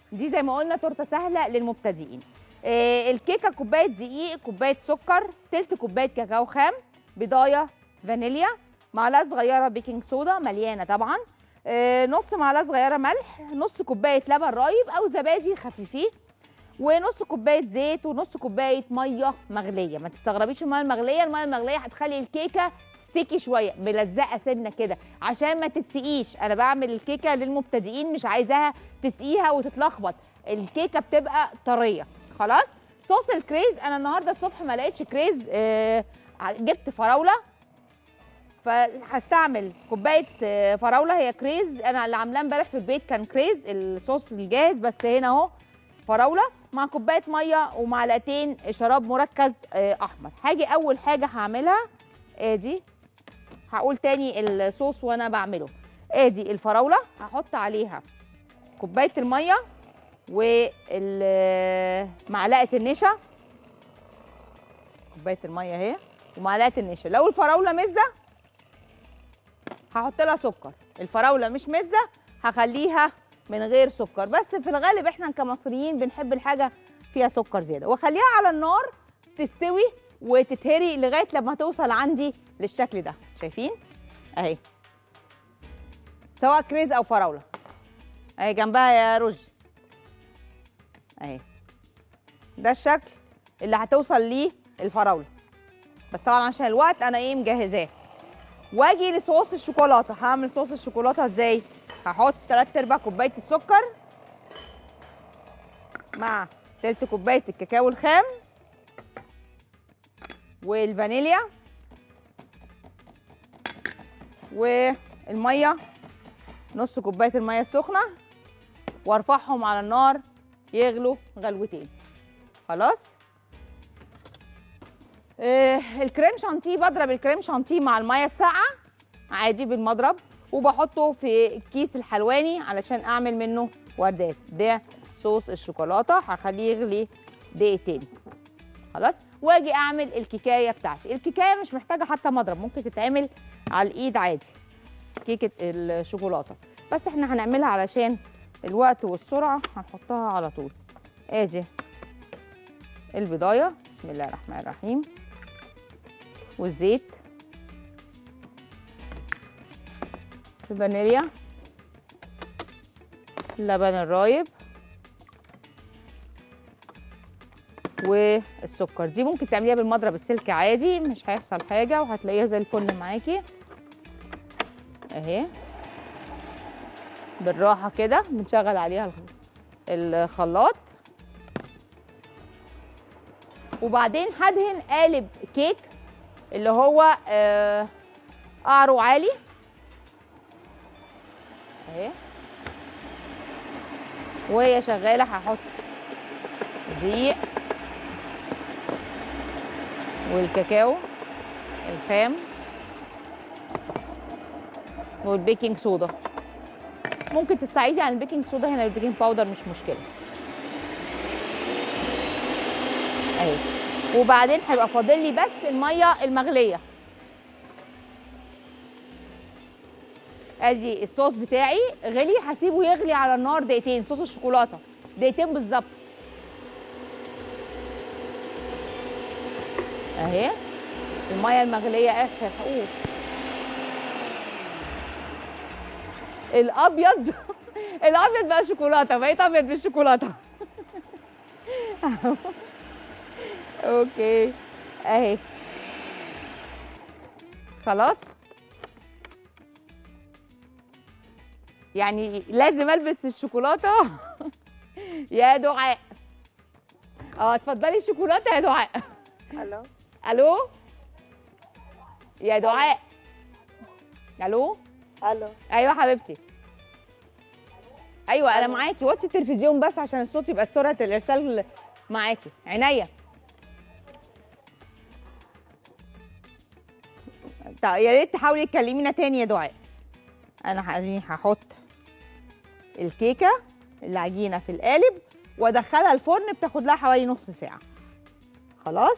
دي زي ما قلنا تورته سهله للمبتدئين آه الكيكه كوبايه دقيق كوبايه سكر تلت كوبايه كاكاو خام بضايه فانيليا معلقه صغيره بيكنج صودا مليانه طبعا آه نص معلقه صغيره ملح نص كوبايه لبن رايب او زبادي خفيفيه ونص كوبايه زيت ونص كوبايه ميه مغليه ما تستغربيش الميه المغليه الميه المغليه هتخلي الكيكه ستيكي شويه ملزقه سنه كده عشان ما تتسقيش انا بعمل الكيكه للمبتدئين مش عايزاها تسقيها وتتلخبط الكيكه بتبقى طريه خلاص صوص الكريز انا النهارده الصبح ما لقيتش كريز آه جبت فراوله فهستعمل كوبايه آه، فراوله هي كريز انا اللي عاملاه امبارح في البيت كان كريز الصوص الجاهز بس هنا اهو فراوله مع كوبايه ميه ومعلقتين شراب مركز آه، احمر هاجي اول حاجه هعملها ادي هقول تاني الصوص وانا بعمله ادي الفراوله هحط عليها كوبايه الميه ومعلقه النشا كوبايه الميه اهي ومعلقه النشا لو الفراوله مزه هحط لها سكر الفراوله مش مزه هخليها من غير سكر بس في الغالب احنا كمصريين بنحب الحاجه فيها سكر زياده واخليها على النار تستوي وتتهري لغايه لما توصل عندي للشكل ده شايفين اهي سواء كريز او فراوله اهي جنبها يا رشدي اهي ده الشكل اللي هتوصل ليه الفراوله بس طبعا عشان الوقت انا ايه مجهزاه واجي لصوص الشوكولاته هعمل صوص الشوكولاته ازاي هحط 3 ارباع كوبايه السكر مع تلت كوبايه الكاكاو الخام والفانيليا والميه نص كوبايه الميه السخنه وارفعهم على النار يغلوا غلوتين خلاص آه الكريم شانتيه بضرب الكريم شانتيه مع الميه الساقعه عادي بالمضرب وبحطه في الكيس الحلواني علشان اعمل منه وردات ده صوص الشوكولاته هخليه يغلي دقيقتين خلاص واجي اعمل الكيكايه بتاعتي الكيكايه مش محتاجه حتى مضرب ممكن تتعمل على الايد عادي كيكه الشوكولاته بس احنا هنعملها علشان الوقت والسرعه هنحطها على طول ادي البضايه بسم الله الرحمن الرحيم والزيت الفانيليا اللبن الرايب والسكر دي ممكن تعمليها بالمضرب السلك عادي مش هيحصل حاجه وهتلاقيها زي الفل معاكي اهي بالراحه كده بنشغل عليها الخ- الخلاط وبعدين هدهن قالب كيك اللي هو آه، قعره عالي اهي وهي شغاله هحط دقيق والكاكاو الخام والبيكنج صودا ممكن تستعيدي عن البيكنج صودا هنا البيكنج باودر مش مشكله اهي وبعدين هيبقى فاضل لي بس الميه المغليه ادي الصوص بتاعي غلي هسيبه يغلي على النار دقيقتين صوص الشوكولاته دقيقتين بالظبط اهي الميه المغليه اخر حقوق الابيض الابيض بقى شوكولاته بقيت ابيض بالشوكولاته اوكي اهي خلاص يعني لازم البس الشوكولاته يا دعاء اه اتفضلي الشوكولاته يا دعاء الو الو يا دعاء الو الو ايوه حبيبتي ايوه انا معاكي وطي التلفزيون بس عشان الصوت يبقى سرعه الارسال معاكي عينيا طب يا ريت تحاولي تكلمينا تاني يا دعاء انا عايزين هحط الكيكه العجينه في القالب وادخلها الفرن بتاخد لها حوالي نص ساعه خلاص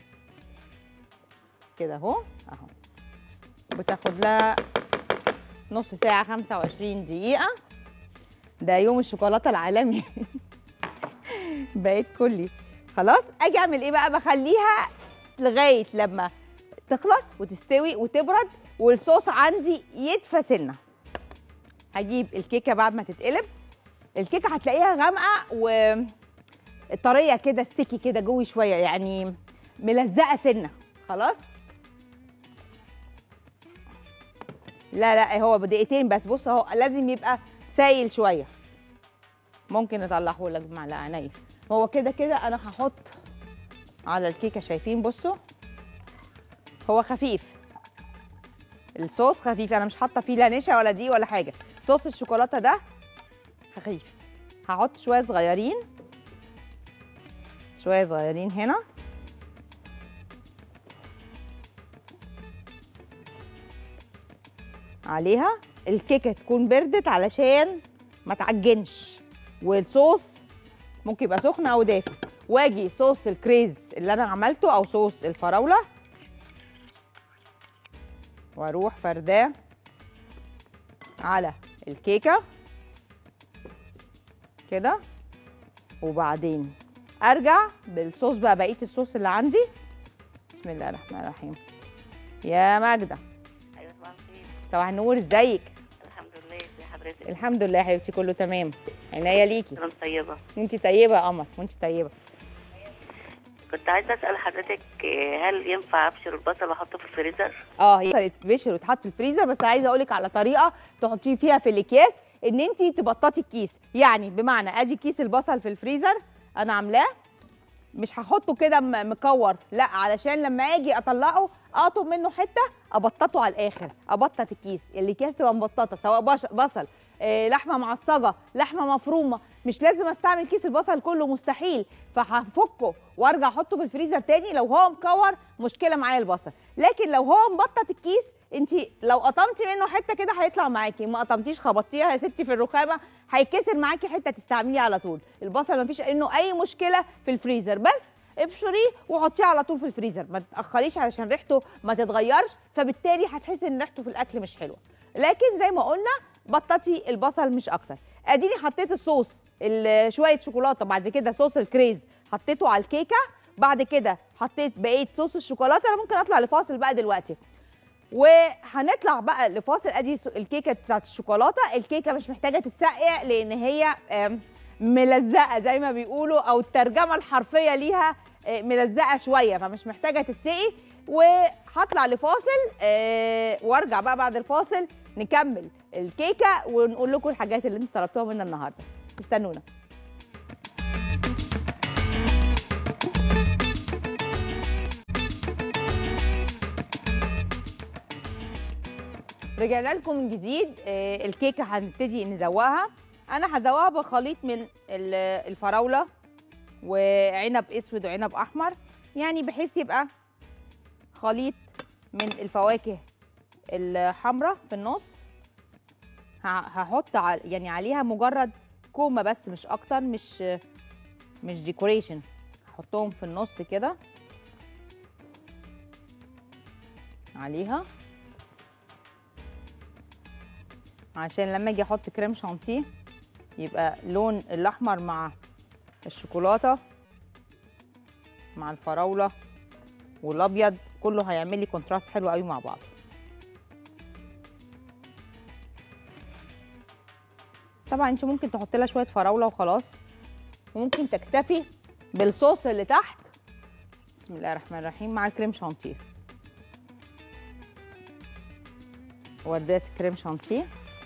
كده اهو اهو بتاخد لها نص ساعة 25 دقيقة ده يوم الشوكولاته العالمي بقيت كلي خلاص اجي اعمل ايه بقى بخليها لغايه لما تخلص وتستوي وتبرد والصوص عندي يدفى سنه هجيب الكيكه بعد ما تتقلب الكيكه هتلاقيها غامقه و طريه كده ستيكي كده جوه شويه يعني ملزقه سنه خلاص لا لا هو بدقيقتين بس بص اهو لازم يبقى سايل شويه ممكن اطلعه لك بمعلقه عينيا هو كده كده انا هحط على الكيكه شايفين بصوا هو خفيف الصوص خفيف انا مش حاطه فيه لا نشا ولا دي ولا حاجه صوص الشوكولاته ده خفيف هحط شويه صغيرين شويه صغيرين هنا عليها الكيكه تكون بردت علشان ما تعجنش والصوص ممكن يبقى سخن او دافي واجي صوص الكريز اللي انا عملته او صوص الفراوله واروح فرداه على الكيكه كده وبعدين ارجع بالصوص بقى بقيه الصوص اللي عندي بسم الله الرحمن الرحيم يا ماجده ايوه طبعا خير صباح النور ازيك الحمد لله يا حضرتك الحمد لله يا حبيبتي كله تمام عناية ليكي كلام طيبه انت طيبه يا قمر وانت طيبه كنت عايزه اسال حضرتك آه، هل ينفع ابشر البصل واحطه في الفريزر اه هي تتبشر وتحط في الفريزر بس عايزه اقول لك على طريقه تحطيه فيها في الاكياس ان انت تبططي الكيس يعني بمعنى ادي كيس البصل في الفريزر انا عاملاه مش هحطه كده م- مكور لا علشان لما اجي اطلعه اقطم منه حته ابططه على الاخر ابطط الكيس الاكياس تبقى مبططه سواء بش- بصل آه، لحمه معصجه لحمه مفرومه مش لازم استعمل كيس البصل كله مستحيل فهفكه وارجع احطه في الفريزر تاني لو هو مكور مشكله معايا البصل لكن لو هو مبطط الكيس انت لو قطمتي منه حته كده هيطلع معاكي ما قطمتيش خبطتيها يا ستي في الرخامه هيتكسر معاكي حته تستعمليه على طول البصل ما فيش انه اي مشكله في الفريزر بس ابشريه وحطيه على طول في الفريزر ما تاخريش علشان ريحته ما تتغيرش فبالتالي هتحسي ان ريحته في الاكل مش حلوه لكن زي ما قلنا بططي البصل مش اكتر اديني حطيت الصوص ال- شويه شوكولاته بعد كده صوص الكريز حطيته على الكيكه بعد كده حطيت بقيه صوص الشوكولاته انا ممكن اطلع لفاصل بقى دلوقتي وهنطلع بقى لفاصل ادي س- الكيكه بتاعت الشوكولاته الكيكه مش محتاجه تتسقع لان هي آم، ملزقه زي ما بيقولوا او الترجمه الحرفيه ليها آه، ملزقه شويه فمش محتاجه تتسقي وهطلع لفاصل آه، وارجع بقى بعد الفاصل نكمل الكيكه ونقول لكم الحاجات اللي انتوا طلبتوها منا النهارده استنونا رجعنا لكم من جديد آه، الكيكه هنبتدي نزوقها انا هزوقها بخليط من ال- الفراوله وعنب اسود وعنب احمر يعني بحيث يبقى خليط من الفواكه الحمراء في النص ه- هحط ع- يعني عليها مجرد كومه بس مش اكتر مش مش ديكوريشن هحطهم في النص كده عليها عشان لما اجي احط كريم شانتيه يبقى لون الاحمر مع الشوكولاته مع الفراوله والابيض كله هيعمل لي كونتراست حلو قوي مع بعض طبعا انت ممكن تحط لها شويه فراوله وخلاص وممكن تكتفي بالصوص اللي تحت بسم الله الرحمن الرحيم مع الكريم شانتيه وردات كريم شانتيه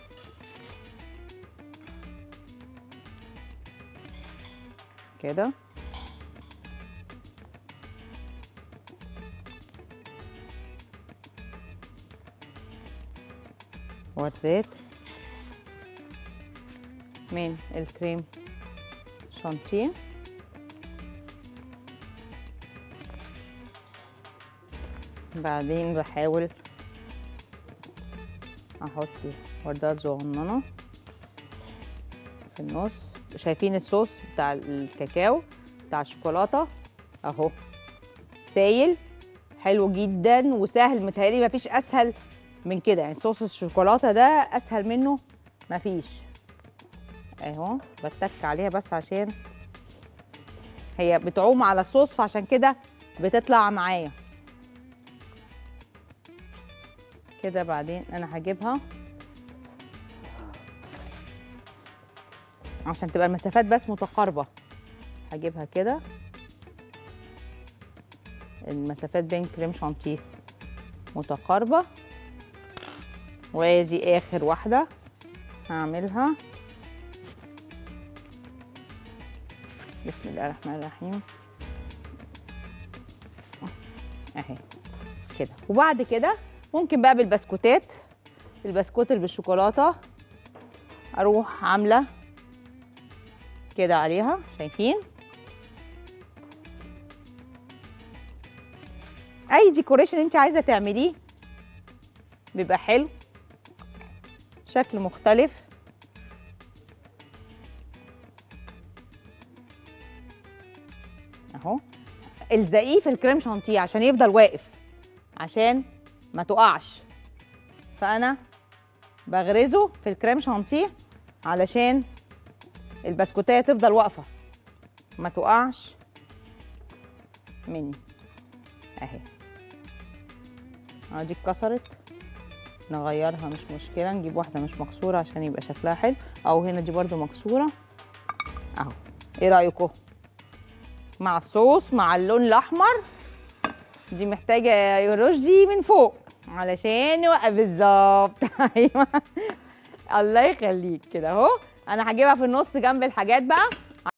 كده وردات من الكريم شانتيه بعدين بحاول احط وردات صغننه في النص شايفين الصوص بتاع الكاكاو بتاع الشوكولاته اهو سايل حلو جدا وسهل متهيألي مفيش اسهل من كده يعني صوص الشوكولاته ده اسهل منه مفيش اهو بتك عليها بس عشان هي بتعوم على الصوص فعشان كده بتطلع معايا كده بعدين انا هجيبها عشان تبقى المسافات بس متقاربة هجيبها كده المسافات بين كريم شانتيه متقاربة وادي اخر واحدة هعملها بسم الله الرحمن الرحيم اهي كده وبعد كده ممكن بقى بالبسكوتات البسكوت اللي بالشوكولاته اروح عامله كده عليها شايفين اي ديكوريشن انت عايزه تعمليه بيبقى حلو شكل مختلف اهو الزقيه في الكريم شانتيه عشان يفضل واقف عشان ما تقعش فانا بغرزه في الكريم شانتيه علشان البسكوتيه تفضل واقفه ما تقعش مني اهي اه دي اتكسرت نغيرها مش مشكله نجيب واحده مش مكسوره عشان يبقى شكلها حلو او هنا دي برده مكسوره اهو ايه رايكم مع الصوص مع اللون الاحمر دي محتاجه يا رشدي من فوق علشان نوقف بالظبط ايوه الله يخليك كده اهو انا هجيبها في النص جنب الحاجات بقى